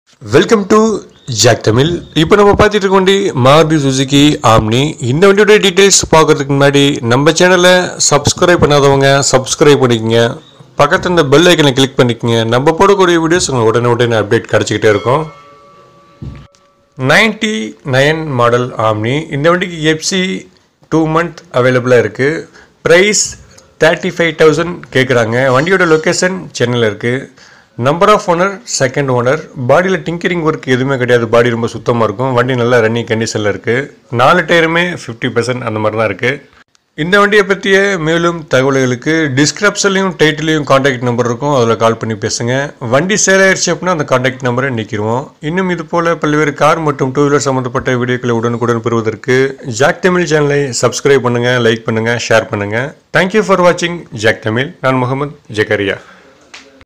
welcome to jack Tamil இப்போ நம்ம பார்த்துட்டு இருக்க வண்டி மாருதி சுசுகி ஆம்னி இந்த வண்டியோட டீட்டெயில்ஸ் பார்க்கறதுக்கு முன்னாடி நம்ம சேனலை சப்ஸ்கிரைப் பண்ணாதவங்க சப்ஸ்கிரைப் பண்ணிக்கங்க பக்கத்துல இந்த பெல் ஐக்கனை கிளிக் பண்ணிக்கங்க நம்ம போடக்கூடிய வீடியோஸ் உங்களுக்கு உடனே உடனே அப்டேட் கிடச்சிக்கிட்டே இருக்கும் நைன்டி நைன் மாடல் ஆம்னி இந்த வண்டிக்கு எஃப்சி டூ மந்த் அவைலபிளாக இருக்குது ப்ரைஸ் தேர்ட்டி ஃபைவ் தௌசண்ட் கேட்குறாங்க வண்டியோட லொக்கேஷன் சென்னையில் இருக்குது number of owner second owner பாடியில் டிங்கரிங் ஒர்க் எதுவுமே கிடையாது பாடி ரொம்ப சுத்தமாக இருக்கும் வண்டி நல்லா ரன்னிங் கண்டிஷனில் இருக்குது நாலு டயருமே ஃபிஃப்டி பர்சன்ட் அந்த மாதிரி தான் இருக்குது இந்த வண்டியை பற்றிய மேலும் தகவல்களுக்கு டிஸ்கிரிப்ஷன்லையும் டைட்டிலையும் காண்டாக்ட் நம்பர் இருக்கும் அதில் கால் பண்ணி பேசுங்க வண்டி சேல் ஆயிடுச்சு அப்படின்னா அந்த காண்டாக்ட் நம்பரை நீக்கிடுவோம் இன்னும் இது போல் பல்வேறு கார் மற்றும் டூ வீலர் சம்மந்தப்பட்ட வீடியோக்களை உடனுக்குடன் பெறுவதற்கு ஜாக் தமிழ் சேனலை சப்ஸ்கிரைப் பண்ணுங்கள் லைக் பண்ணுங்கள் ஷேர் பண்ணுங்கள் தேங்க்யூ ஃபார் வாட்சிங் ஜாக் தமிழ் நான் முகமது ஜக்கரியா